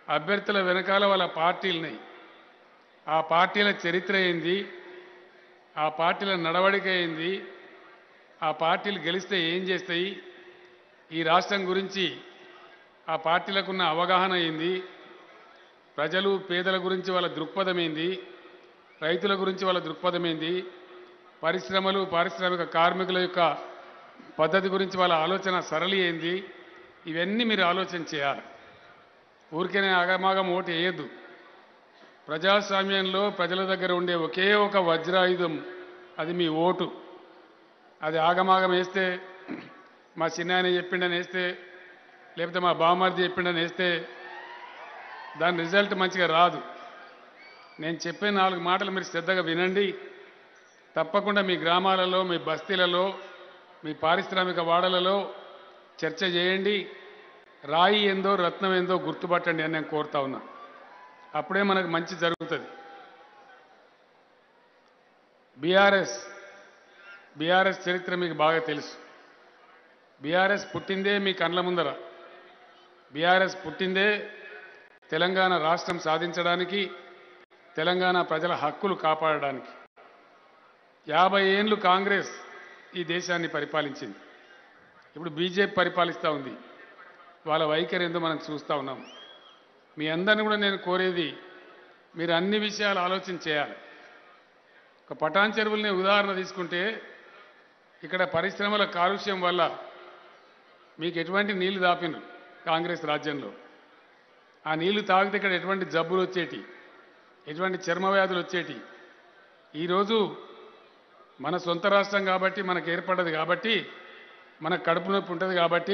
అభ్యర్థుల వెనకాల వాళ్ళ పార్టీలున్నాయి ఆ పార్టీల చరిత్ర ఏంది ఆ పార్టీల నడవడిక ఏంది ఆ పార్టీలు గెలిస్తే ఏం చేస్తాయి ఈ రాష్ట్రం గురించి ఆ పార్టీలకున్న అవగాహన ఏంది ప్రజలు పేదల గురించి వాళ్ళ దృక్పథం ఏంది రైతుల గురించి వాళ్ళ దృక్పథం ఏంది పరిశ్రమలు పారిశ్రామిక కార్మికుల యొక్క పద్ధతి గురించి వాళ్ళ ఆలోచన సరళి ఏంది ఇవన్నీ మీరు ఆలోచన చేయాలి ఊరికేనే ఆగమాగం ఓటు వేయద్దు ప్రజాస్వామ్యంలో ప్రజల దగ్గర ఉండే ఒకే ఒక వజ్రాయుధం అది మీ ఓటు అది ఆగమాగం వేస్తే మా చిన్నాయన చెప్పిండని వేస్తే లేకపోతే మా బామ్మర్ది చెప్పిండని వేస్తే దాని రిజల్ట్ మంచిగా రాదు నేను చెప్పే నాలుగు మాటలు మీరు శ్రద్ధగా వినండి తప్పకుండా మీ గ్రామాలలో మీ బస్తీలలో మీ పారిశ్రామిక వాడలలో చర్చ చేయండి రాయి ఏందో రత్నం ఏందో గుర్తుపట్టండి అని నేను కోరుతా ఉన్నా అప్పుడే మనకు మంచి జరుగుతుంది బీఆర్ఎస్ బీఆర్ఎస్ చరిత్ర మీకు బాగా తెలుసు బీఆర్ఎస్ పుట్టిందే మీ కండ్ల ముందర బీఆర్ఎస్ పుట్టిందే తెలంగాణ రాష్ట్రం సాధించడానికి తెలంగాణ ప్రజల హక్కులు కాపాడడానికి యాభై ఏండ్లు కాంగ్రెస్ ఈ దేశాన్ని పరిపాలించింది ఇప్పుడు బీజేపీ పరిపాలిస్తూ ఉంది వాళ్ళ వైఖరి ఏందో మనం చూస్తూ ఉన్నాం మీ అందరిని కూడా నేను కోరేది మీరు అన్ని విషయాలు ఆలోచన చేయాలి ఒక పటాన్ చెరువుల్ని ఉదాహరణ తీసుకుంటే ఇక్కడ పరిశ్రమల కాలుష్యం వల్ల మీకు ఎటువంటి నీళ్లు దాపిను కాంగ్రెస్ రాజ్యంలో ఆ నీళ్లు తాగితే ఇక్కడ ఎటువంటి జబ్బులు వచ్చేటి ఎటువంటి చర్మ వ్యాధులు వచ్చేటి ఈరోజు మన సొంత రాష్ట్రం కాబట్టి మనకు ఏర్పడ్డది కాబట్టి మన కడుపు నొప్పి ఉంటుంది కాబట్టి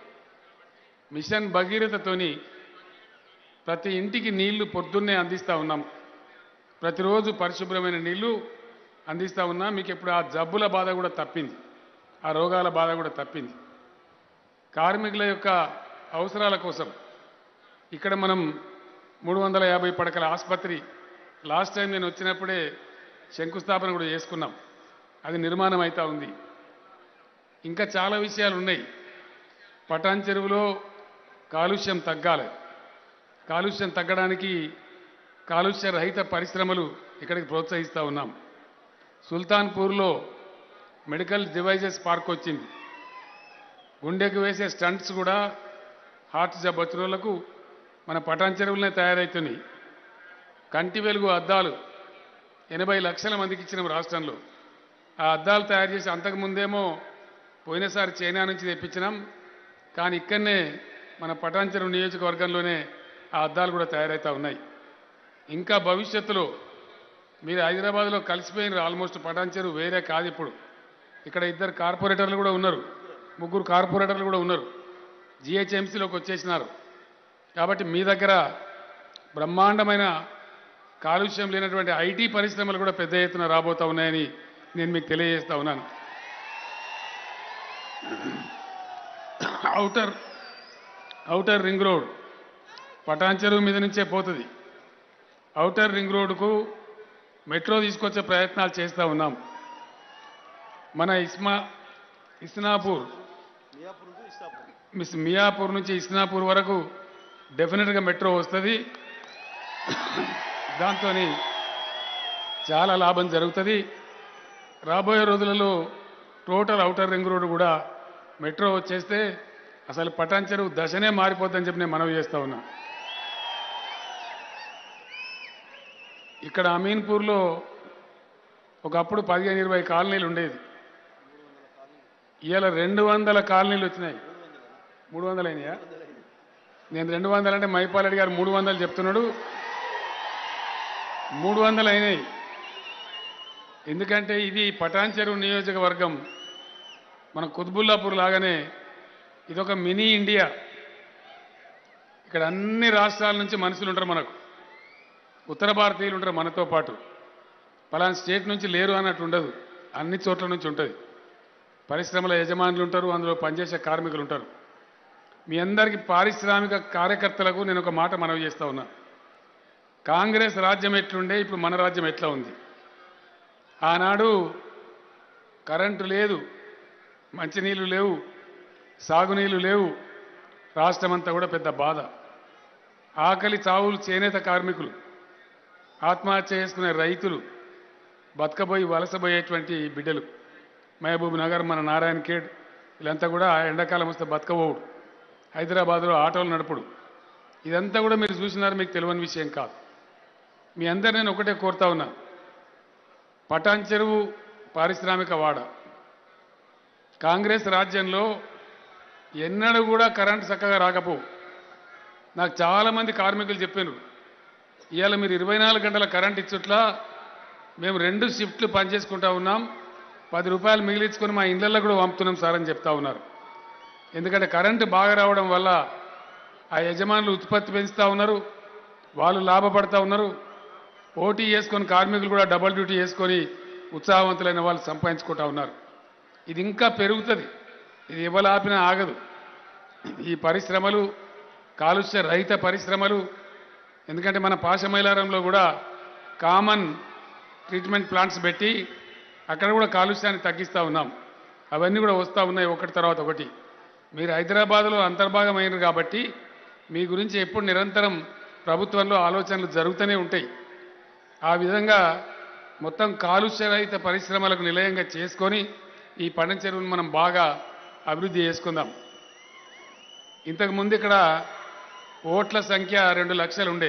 మిషన్ భగీరథతోని ప్రతి ఇంటికి నీళ్లు పొద్దున్నే అందిస్తూ ఉన్నాం ప్రతిరోజు పరిశుభ్రమైన నీళ్లు అందిస్తూ ఉన్నాం మీకు ఇప్పుడు ఆ జబ్బుల బాధ కూడా తప్పింది ఆ రోగాల బాధ కూడా తప్పింది కార్మికుల యొక్క అవసరాల కోసం ఇక్కడ మనం మూడు వందల యాభై పడకల ఆసుపత్రి లాస్ట్ టైం నేను వచ్చినప్పుడే శంకుస్థాపన కూడా చేసుకున్నాం అది నిర్మాణం అవుతా ఉంది ఇంకా చాలా విషయాలు ఉన్నాయి పటాన్ చెరువులో కాలుష్యం తగ్గాలి కాలుష్యం తగ్గడానికి కాలుష్య రహిత పరిశ్రమలు ఇక్కడికి ప్రోత్సహిస్తూ ఉన్నాం సుల్తాన్పూర్లో మెడికల్ డివైజెస్ పార్క్ వచ్చింది గుండెకు వేసే స్టంట్స్ కూడా హార్ట్ జబ్బు వచ్చిన వాళ్ళకు మన పటాన్ చెరువులనే తయారవుతున్నాయి కంటి వెలుగు అద్దాలు ఎనభై లక్షల మందికి ఇచ్చినాం రాష్ట్రంలో ఆ అద్దాలు తయారు చేసి అంతకుముందేమో పోయినసారి చైనా నుంచి తెప్పించినాం కానీ ఇక్కడనే మన పటాన్ చెరువు నియోజకవర్గంలోనే ఆ అద్దాలు కూడా తయారవుతూ ఉన్నాయి ఇంకా భవిష్యత్తులో మీరు హైదరాబాద్లో కలిసిపోయినారు ఆల్మోస్ట్ పటాన్ చెరువు వేరే కాదు ఇప్పుడు ఇక్కడ ఇద్దరు కార్పొరేటర్లు కూడా ఉన్నారు ముగ్గురు కార్పొరేటర్లు కూడా ఉన్నారు జిహెచ్ఎంసీలోకి వచ్చేసినారు కాబట్టి మీ దగ్గర బ్రహ్మాండమైన కాలుష్యం లేనటువంటి ఐటీ పరిశ్రమలు కూడా పెద్ద ఎత్తున రాబోతా ఉన్నాయని నేను మీకు తెలియజేస్తా ఉన్నాను outer outer ring road Patancheru మీద నుంచే పోతుంది ఔటర్ రింగ్ రోడ్డుకు మెట్రో తీసుకొచ్చే ప్రయత్నాలు చేస్తూ ఉన్నాం మన ఇస్మా ఇస్నాపూర్ మిస్ మియాపూర్ నుంచి ఇస్నాపూర్ వరకు డెఫినెట్గా మెట్రో వస్తుంది దాంతో చాలా లాభం జరుగుతుంది రాబోయే రోజులలో టోటల్ ఔటర్ రింగ్ రోడ్ కూడా మెట్రో వచ్చేస్తే అసలు పటాన్ చెరువు దశనే మారిపోద్దని చెప్పి నేను మనవి చేస్తా ఉన్నా ఇక్కడ అమీన్పూర్లో ఒకప్పుడు పదిహేను ఇరవై కాలనీలు ఉండేది ఇవాళ రెండు వందల కాలనీలు వచ్చినాయి మూడు వందలు అయినాయా నేను రెండు వందలు అంటే మైపాలరెడ్డి గారు మూడు వందలు చెప్తున్నాడు మూడు వందలు అయినాయి ఎందుకంటే ఇది పటాన్ చెరువు నియోజకవర్గం మన కుత్బుల్లాపూర్ లాగానే ఇదొక మినీ ఇండియా ఇక్కడ అన్ని రాష్ట్రాల నుంచి మనుషులు ఉంటారు మనకు ఉత్తర భారతీయులు ఉంటారు మనతో పాటు పలానా స్టేట్ నుంచి లేరు అన్నట్టు ఉండదు అన్ని చోట్ల నుంచి ఉంటుంది పరిశ్రమల యజమానులు ఉంటారు అందులో పనిచేసే కార్మికులు ఉంటారు మీ అందరికీ పారిశ్రామిక కార్యకర్తలకు నేను ఒక మాట మనవి చేస్తా ఉన్నా కాంగ్రెస్ రాజ్యం ఎట్లుండే ఇప్పుడు మన రాజ్యం ఎట్లా ఉంది ఆనాడు కరెంటు లేదు మంచినీళ్ళు లేవు సాగునీళ్ళు లేవు రాష్ట్రమంతా కూడా పెద్ద బాధ ఆకలి చావులు చేనేత కార్మికులు ఆత్మహత్య చేసుకునే రైతులు బతకబోయి వలసబోయేటువంటి బిడ్డలు మహబూబ్ నగర్ మన నారాయణ ఖేడ్ వీళ్ళంతా కూడా ఎండాకాలం వస్తే బతకబోవుడు హైదరాబాద్లో ఆటోలు నడుపుడు ఇదంతా కూడా మీరు చూసినారు మీకు తెలియని విషయం కాదు మీ అందరు నేను ఒకటే కోరుతా ఉన్నా పటాన్ చెరువు పారిశ్రామిక వాడ కాంగ్రెస్ రాజ్యంలో ఎన్నడూ కూడా కరెంట్ చక్కగా రాకపోవు నాకు చాలామంది కార్మికులు చెప్పారు ఇవాళ మీరు ఇరవై నాలుగు గంటల కరెంట్ ఇచ్చుట్లా మేము రెండు షిఫ్ట్లు పనిచేసుకుంటా ఉన్నాం పది రూపాయలు మిగిలించుకొని మా ఇళ్ళల్లో కూడా పంపుతున్నాం సార్ అని చెప్తా ఉన్నారు ఎందుకంటే కరెంటు బాగా రావడం వల్ల ఆ యజమానులు ఉత్పత్తి పెంచుతూ ఉన్నారు వాళ్ళు లాభపడతా ఉన్నారు పోటీ చేసుకొని కార్మికులు కూడా డబల్ డ్యూటీ చేసుకొని ఉత్సాహవంతులైన వాళ్ళు సంపాదించుకుంటా ఉన్నారు ఇది ఇంకా పెరుగుతుంది ఇది ఎవరు ఆపినా ఆగదు ఈ పరిశ్రమలు కాలుష్య రహిత పరిశ్రమలు ఎందుకంటే మన పాశమైలారంలో కూడా కామన్ ట్రీట్మెంట్ ప్లాంట్స్ పెట్టి అక్కడ కూడా కాలుష్యాన్ని తగ్గిస్తూ ఉన్నాం అవన్నీ కూడా వస్తూ ఉన్నాయి ఒకటి తర్వాత ఒకటి మీరు హైదరాబాద్లో అంతర్భాగం అయినారు కాబట్టి మీ గురించి ఎప్పుడు నిరంతరం ప్రభుత్వంలో ఆలోచనలు జరుగుతూనే ఉంటాయి ఆ విధంగా మొత్తం కాలుష్యరహిత పరిశ్రమలకు నిలయంగా చేసుకొని ఈ పంట చెరువును మనం బాగా అభివృద్ధి చేసుకుందాం ఇంతకు ముందు ఇక్కడ ఓట్ల సంఖ్య రెండు లక్షలు ఉండే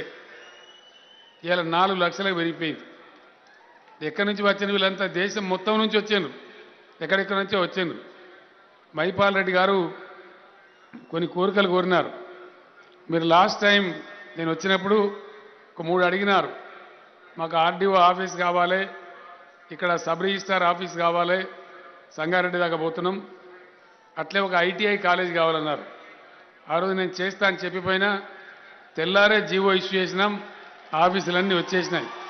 ఇలా నాలుగు లక్షలకు పెరిగిపోయింది ఎక్కడి నుంచి వచ్చిన వీళ్ళంతా దేశం మొత్తం నుంచి వచ్చాను ఎక్కడెక్కడి నుంచో వచ్చాను మైపాల్ రెడ్డి గారు కొన్ని కోరికలు కోరినారు మీరు లాస్ట్ టైం నేను వచ్చినప్పుడు ఒక మూడు అడిగినారు మాకు ఆర్డీఓ ఆఫీస్ కావాలి ఇక్కడ సబ్ రిజిస్టార్ ఆఫీస్ కావాలి సంగారెడ్డి దాకా పోతున్నాం అట్లే ఒక ఐటీఐ కాలేజ్ కావాలన్నారు ఆ రోజు నేను చేస్తా అని చెప్పిపోయినా తెల్లారే జీవో ఇష్యూ చేసినాం ఆఫీసులన్నీ వచ్చేసినాయి